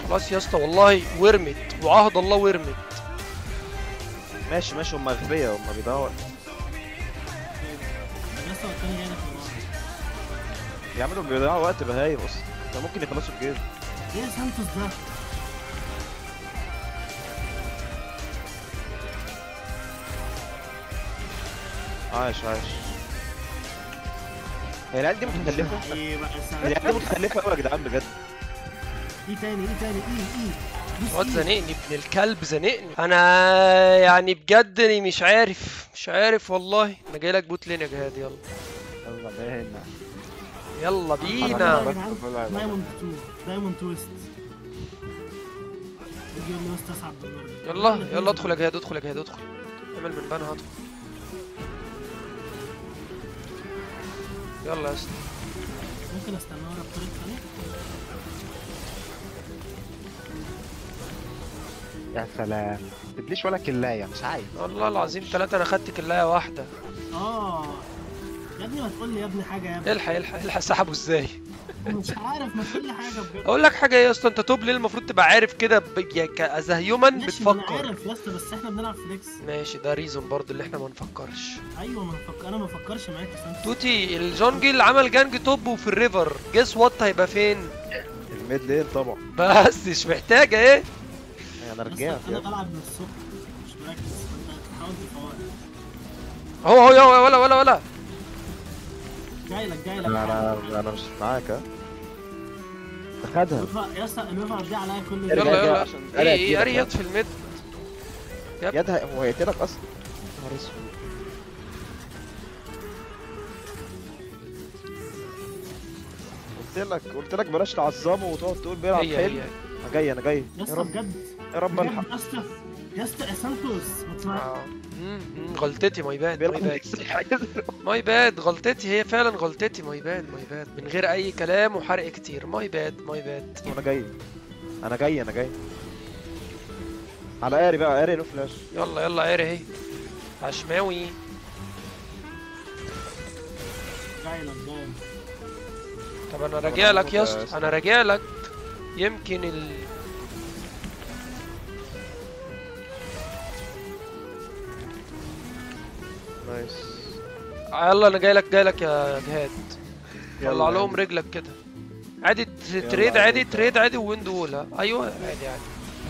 خلاص يا اسطى والله ورمت وعهد الله ورمت ماشي ماشي هم اغبياء هم بيضيعوا وقت لسه والتاني جاي لك من ورا. يعملوا بيضيعوا وقت بهايم اصلا ده ممكن يخلصوا الجيم ايه يا سانتوس ده؟ عايش عايش هي العيال دي متخلفه ايه بقى يا العيال دي سانتوس؟ متخلفه قوي يا جدعان بجد ايه تاني ايه تاني ايه ايه دوس الواد إيه. زنقني ابن الكلب زنقني انا يعني بجد اني مش عارف مش عارف والله انا جاي لك بوت لين يا جهاد يلا يلا بينا يلا يا بينا جدعان، بلعب. دايموند 2 دايموند تويست يجي يقول لي بس تصعب بالنار يلا يلا ادخل يا جهاد ادخل يا جهاد ادخل اعمل من بنها ادخل يلا يا اسطى ممكن استنى ورا بطريقه ثانيه يا سلام تديش ولا كلاية مش عايز والله العظيم ثلاثة انا خدت كلاية واحدة اه يا ابني ما تقول لي يا ابني حاجه يا ابني الحق الحق الحق سحبه ازاي مش عارف ما تقول لي حاجه بجد اقول لك حاجة يا اسطى انت توب ليه المفروض تبقى عارف كده ب... يعني كأز هيومن ماشي ما انا بتفكر عارف يا اسطى بس احنا بنلعب فليكس ماشي ده ريزون برضو اللي احنا ما نفكرش ايوه ما نفكر انا ما بفكرش معاك يا سانتوس توتي الجونجل عمل جانج توب وفي الريفر جيس وات هيبقى فين الميد لين طبعا بس مش محتاجة ايه انا يا رجعت اسطى يا انا ابني. بلعب من الصبح مش مركز انت حاول تفوق هو هو يا ولا ولا ولا جاي لك جاي لك انا انا انا مش معاك ها ده خدها الوفا- يا اسطى الوفا دي عليا كل ارجع يلا ارجع يلا عشان ايه أريح ايه إيدك، اريد في الميد يدها هو هيقتلك اصلا نهار اسود قلت لك قلت لك بلاش تعظمه وتقعد تقول بيلعب هي حلو هي انا جاي انا جاي يا يا اسطى رب بجد يا رب الحق بجد يا اسطى يا اسطى يا سانتوس ما تسمع آه. مم، مم، غلطتي ماي باد ماي بيلعب باد ماي باد غلطتي هي فعلا غلطتي ماي باد ماي باد من غير اي كلام وحرق كتير ماي باد ماي باد انا جاي انا جاي انا جاي على قاري بقى قاري له فلاش يلا يلا عير اهي عشماوي جاي لك جاي لك طب انا راجع لك يا اسطى انا راجع لك يمكن ال نايس يلا انا جاي لك جاي لك يا جهاد يلا طلع يا لهم عم. رجلك كده عادي ت- تريد عادي عليك. تريد عادي وين دول ها ايوه عادي عادي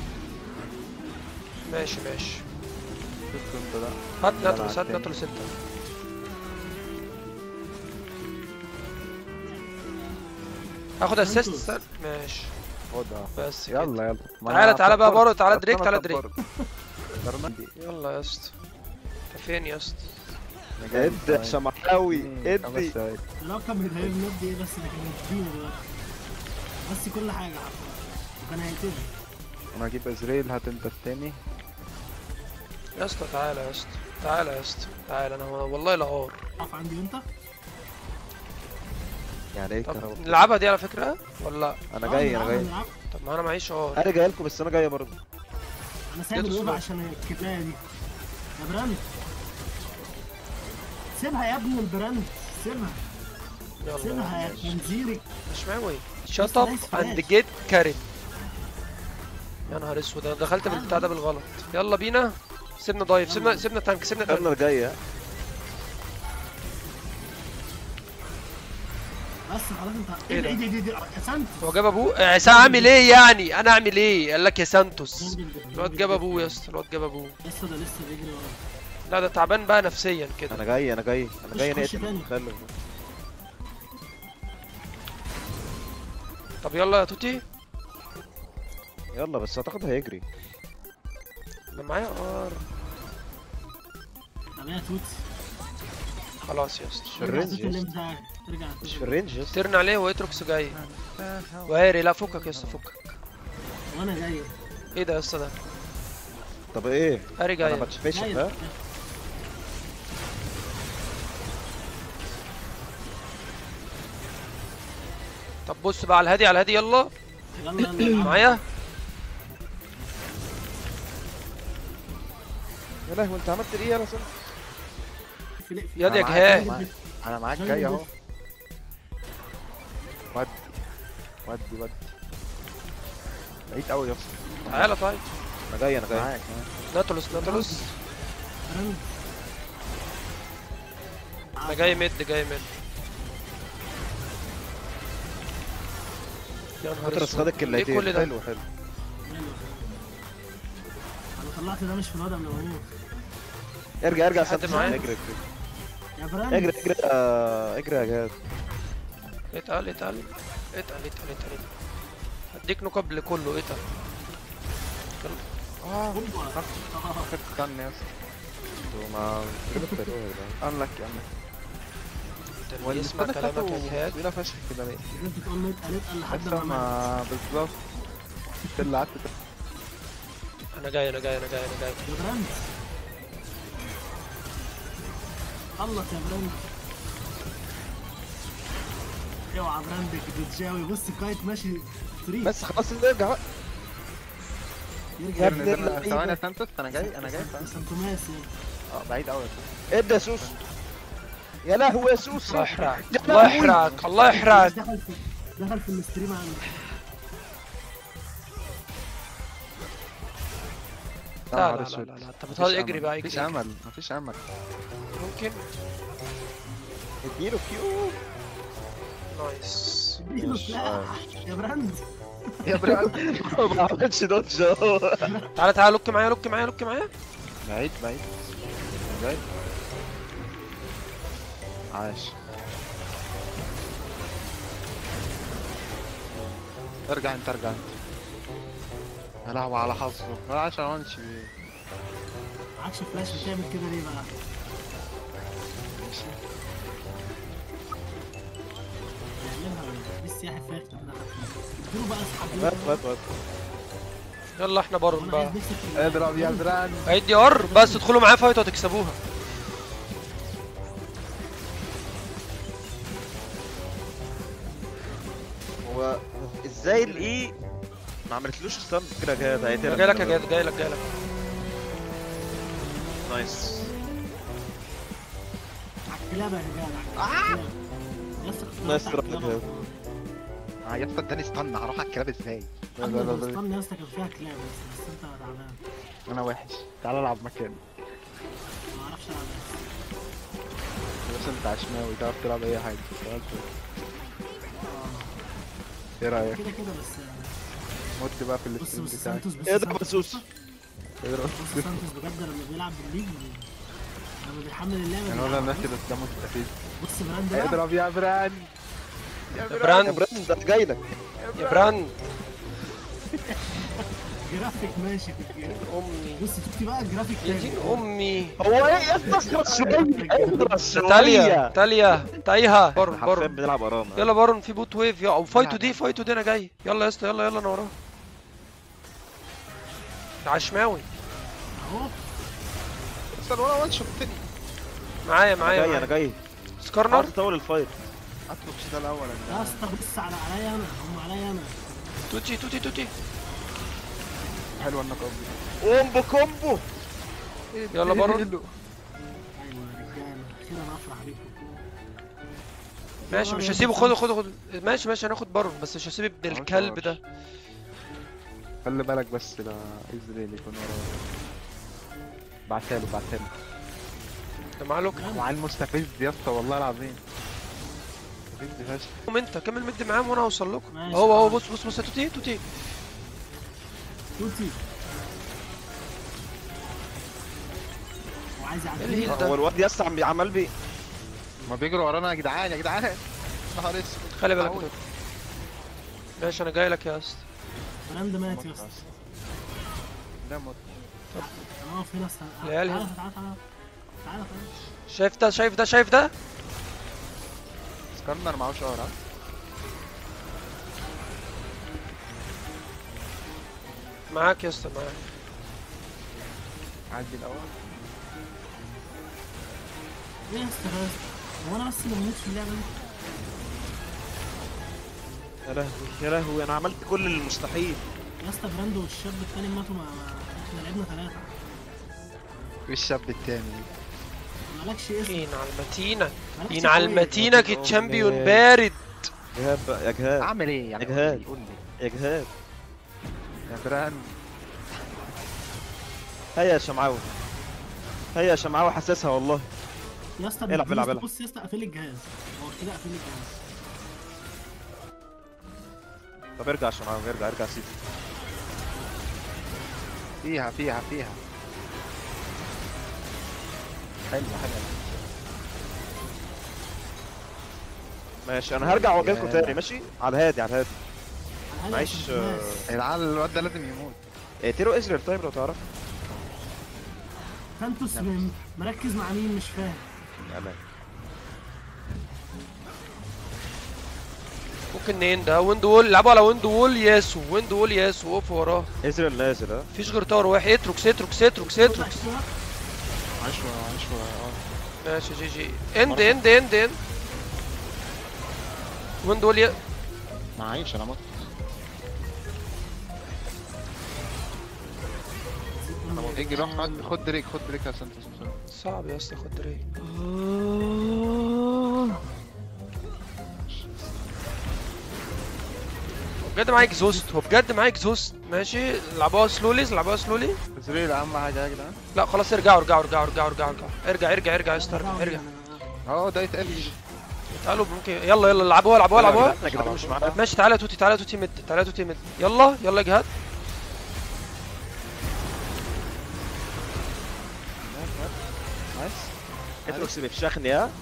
ماشي ماشي شفت انت ده هات لا، ناتروس هات التاني. ناتروس انت هاخد اسيست ناتروس. استنى. ماشي خدها بس كده. يلا يلا ما تعالى أنا تعالى بقى فكرت. بارو تعالى أصل دريك أنا تعالى دريك فكرت. فكرنا. يلا يا اسطى انت فين يا اسطى أنا جاي من ادي ثواني. شمحاوي مم، ادي خمس ثواني. لو كان بيتهيب نبدي ايه بس ده كان يدينا دلوقتي بس كل حاجه حرفيا وكان هيقتلني انا هجيب ازريل هات انت التاني يا اسطى تعالى يا اسطى تعالى يا اسطى تعالى انا والله لا اور اقف عندي وانت يعني ايه طب الكهرباء نلعبها دي على فكره ولا لا؟ انا آه، جاي انا نلعب- جاي نلعب. طب ما انا معيش اور انا جاي لكم بس انا جاي برضه انا سايب يلا الوفا سلو. عشان الكتلايه دي يا براند سيبها يا ابني البراند سيبها يلا سيبها يا ماشي. خنزيري مش معوي شات بس اب نايس اند فلاش. جيت كاريد يا نهار اسود انا دخلت بالبتاع ده بالغلط يلا بينا سيبنا ضايف سيبنا سيبنا تانك سيبنا تانك انا جاي ها بس خلاص انت إيه ايه ده؟ ده ايه ده ايه ده يا سانتوس هو جاب ابوه عسام عامل ايه يعني انا اعمل ايه قال لك يا سانتوس الواد جاب ابوه يا اسطى الواد جاب ابوه لسه ده لسه بيجري ورا لا ده تعبان بقى نفسيا كده انا جاي انا جاي انا جاي خش- خش نقتل تاني. المتخلف طب يلا يا توتي يلا بس اعتقد هيجري انا معايا ار طب يا توت خلاص يا اسطى في الرينج ترجع يا اللي اسطى. بتاعك ترجع مش في الرينج يا اسطى ترن عليه واتركس جاي وهاري لا فكك يا اسطى فكك وانا جاي ايه ده يا اسطى ده طب ايه هاري انا جاي ما اتشافش جاي ده طب بص بقى على الهادي على الهادي يلا يلا يلا يلا معايا يا لهوي انت عملت ايه يا سنة في- في- ياد يا أنا معاك، جهاد. أنا معاك. انا معاك جاي اهو ودي ودي ودي بعيد قوي يا اسطى تعالى طيب انا جاي انا جاي معاك ناتولوس ناتولوس براند انا جاي ميد جاي ميد يا نهار ناتولوس اسود خد ايه الكلاتين كل ده حلو حلو حلو. انا طلعت ده مش في الوضع من الغموض ارجع ارجع حد سام معايا؟ اجري يا براند اجري اجري آه، اجري يا جهاد اتقل اتقل اتقل اتقل اتقل هديك نقب لكله اتقل اه هوبا. استنى يا اسطى ما قال لك يا عم انت اللي يسمع كلامك يا جهاد طويلة فشخ كده ليه؟ انت تقول له اتقل اتقل لحد لسه ما مات. ما بالظبط انت اللي قعدت انا جاي انا جاي انا جاي انا جاي يا براند خلص يا براند اوعى براندك بتجاوي بص كايت ماشي فري بس خلاص ارجع بقى يرجع يا ابن ابن ده اللعيبة. ثواني يا سانتوس انا جاي انا جاي سانتوماس اه بعيد قوي ادي يا سوس يا لهوي يا سوس الله يحرقك يا الله لهوي. يحرقك الله يحرقك دخل في دخل في الاستريم عندي لا لا لا لا لا انت بتهزر اجري بقى مفيش اجري امل مفيش امل ممكن اديله كيو نايس اديله سلاح يا براند يا براد ما عملش دوج تعالى تعالى لوك معايا لوك معايا لوك معايا بعيد بعيد جاي عاش ارجع انت ارجع انت يا لهوي على حظه لا عشان وانش معكش فلاش بتعمل كده ليه بقى؟ يعملها ولا ايه؟ لسه يحيى فاكر ده اديله بقى اسحب مات مات مات يلا احنا بارون وانا بقى عايز نكسب في اضرب يا بران هيدي ار بس ادخلوا معايا فايت وهتكسبوها هو ازاي الاي ما عملتلوش ستان كده جهاد انا هيترمي جاي لك يا جاي جاي لك جاي لك نايس على الكلاب يا رجاله على الكلاب. يا اسطى كنت نايس على رد الكلاب يا على طول. اه يا اسطى اداني استنى هروح على الكلاب ازاي لا قبل لا ما لا لا تستنى يا اسطى كان فيها كلاب بس بس انت تعبان انا وحش تعال العب مكاني ما اعرفش العب بس انت عشماوي تعرف تلعب اي حاجه سؤال سؤال. ايه آه، رايك كده كده بس مت بقى في بص الستريم بص بتاعك سانتوس بص اضرب سانتوس. يا سوس ايه رايك بص سانتوس بجد لما بيلعب بالليج لما بيحمل اللعبه يعني ولا بيلعب. ماشي بس ده مستفيد بص براند بقى اضرب يا بران يا يا براند براند انا جاي لك يا براند جرافيك ماشي في الجيم امي بص شفتي بقى الجرافيك يا تاني دين امي هو ايه يا اسطى اضرب شويه اضرب شويه تاليا تاليا تايها بارون حرفيا بارون بنلعب ارامه يلا بارون في بوت ويف يا او فايتو دي فايتو دي انا جاي يلا يا اسطى يلا يلا انا وراها عشماوي اهو استنى ولا وان شوت تاني معايا انا معايا جاي انا معايا جاي سكارنر عاوز اطول الفايت اطلب ده الاول يا اسطى بص على عليا انا هم عليا انا توتي توتي توتي حلوه النقاب دي كومبو كومبو يلا بارون ايوه يا رجاله اخيرا افرح بيكم ماشي مش هسيبه خده خده خده ماشي ماشي هناخد بارون بس مش هسيب ابن الكلب ده خلي بالك بس لا ازريل يكون وراه بعتها له بعتها له ده معاه لوك وعلى المستفز يا اسطى والله العظيم مستفز فشخ قوم انت كمل مد معاهم وانا هوصل لكم ماشي. هو هو بص بص بص يا توتي توتي توتي وعايز ايه الهيل يعدي هو ده الواد يا اسطى عم عمال بي ما بيجروا ورانا يا جدعان يا جدعان نهار اسود خلي بالك عود. منه. ماشي انا جاي لك يا اسطى براند مات يا اسطى ده موت انا واقف هنا استنى العيال تعالى هنا. تعالى تعالى تعالى تعالى شايف ده شايف ده شايف ده سكرنر معهوش ار ها معاك يا اسطى معاك عدي الاول ايه يا اسطى بس هو انا بس اللي بموت في اللعبه دي يا لهوي يا لهوي انا عملت كل المستحيل يا اسطى براند والشاب التاني ماتوا ما ما- احنا لعبنا ثلاثه والشاب التاني مالكش اسم ين على المتينة مالكش ين على كويس. المتينة أمي. كتشامبيون بارد جهاد بقى يا جهاد اعمل ايه يعني إجهاد. قول لي يا جهاد يا بران هيا يا شمعاوي هيا يا شمعاوي حاسسها والله يا اسطى العب، بتدوس- العب، العب. بص يا اسطى قافل الجهاز هو كده قافل الجهاز طب ارجع يا شمعاوي ارجع ارجع سيدي فيها فيها فيها حلو حلو ماشي انا هرجع واجي لكم يا. تاني ماشي على الهادي على الهادي تعالى معيش عشان الجهاز. يا جدعان الواد ده لازم يموت اقتلوا ازرائيل طيب لو تعرف فانتوس من- مركز مع مين مش فاهم امان ممكن نين ده ويند وول العبوا على ويند وول ياسو ويند وول ياسو اوف وراه ازرائيل نازل ها مفيش غير تاور واحد اتركس اتركس اتركس اتركس عشوة عشوة اه ماشي جي جي اند اند اند اند ويند وول ي... معيش انا مت اجي روح خد خد دريك خد دريك يا سانتوس بسرعة. صعب يا اسطى خد دريك هو بجد معايا اكزوست هو بجد معايا اكزوست ماشي العبوها سلولي العبوها سلولي ازريل اهم حاجة يا جدعان لا خلاص ارجعوا ارجعوا ارجعوا ارجعوا ارجعوا ارجع ارجع ارجع ارجع يا اسطى ارجع ارجع اه ده يتقل تعالوا ممكن يلا يلا العبوها العبوها العبوها احنا كده مش معانا ماشي تعالى يا توتي تعالى يا توتي مد تعالى يا توتي مد يلا يلا يا جهاد نايس اتركس بيفشخني ها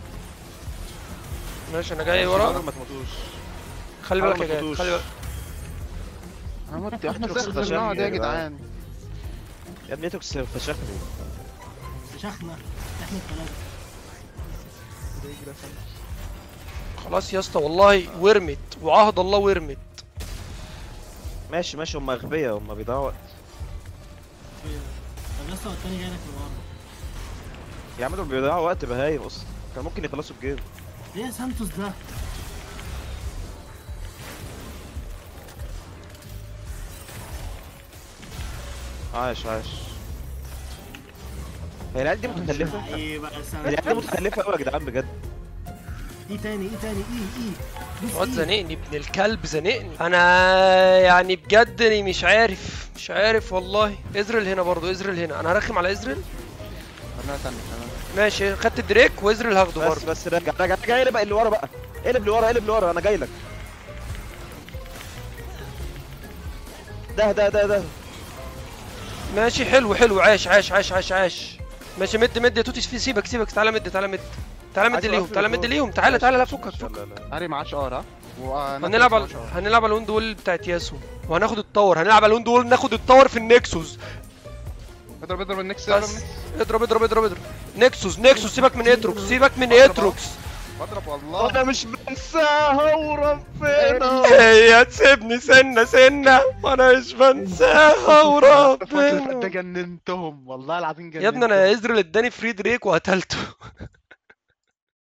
ماشي انا جاي ورا ما تموتوش خلي بالك يا ما جهاد تموتوش. خلي بالك انا مت احنا اتركس سخنا فشخني النوع ده يا يا جدعان يا ابني اتركس فشخني شخنا احنا الثلاثه خلاص يا اسطى والله ورمت وعهد الله ورمت ماشي ماشي هم اغبياء هم بيضيعوا وقت طب لسه التاني جاي لك من ورا يا عم دول بيضيعوا وقت بهايم اصلا كان ممكن يخلصوا الجيم ايه يا سانتوس ده عايش عايش هي العيال دي متخلفه ايه بقى هي العيال دي متخلفه قوي يا جدعان بجد ايه تاني ايه تاني ايه ايه دوس الواد إيه؟ زنقني ابن الكلب زنقني انا يعني بجد أنا مش عارف مش عارف والله ازرل هنا برضو ازرل هنا انا هرخم على ازرل انا تاني انا ماشي خدت دريك وازرل هاخده بس برضو بس رجع رجع رجع اقلب اللي ورا بقى اقلب لورا اقلب لورا انا جاي لك ده ده ده ده ماشي حلو حلو عاش عاش عاش عاش عاش ماشي مد مد يا توتي في سيبك سيبك تعالى مد تعالى مد تعالى مد عايز ليهم أقفل تعالى مد الدور. ليهم تعالى تعالى لا ماشي، فكك ماشي، فكك لا، لا. عاري معاه شقار ها وأنا هنلعب على معاه شقار. هنلعب على الويند وول بتاعت ياسو وهناخد التاور هنلعب على الويند وول ناخد التاور في النكسوس اضرب اضرب النكس اضرب بس النكس اضرب اضرب اضرب اضرب نكسوس نكسوس سيبك من اتروكس سيبك من اتروكس بضرب والله انا مش بنساها وربنا هي تسيبني سنة سنة وانا مش بنساها فاكر ده وربنا جننتهم والله العظيم جننتهم يا ابني انا ازرل اداني فري دريك وقتلته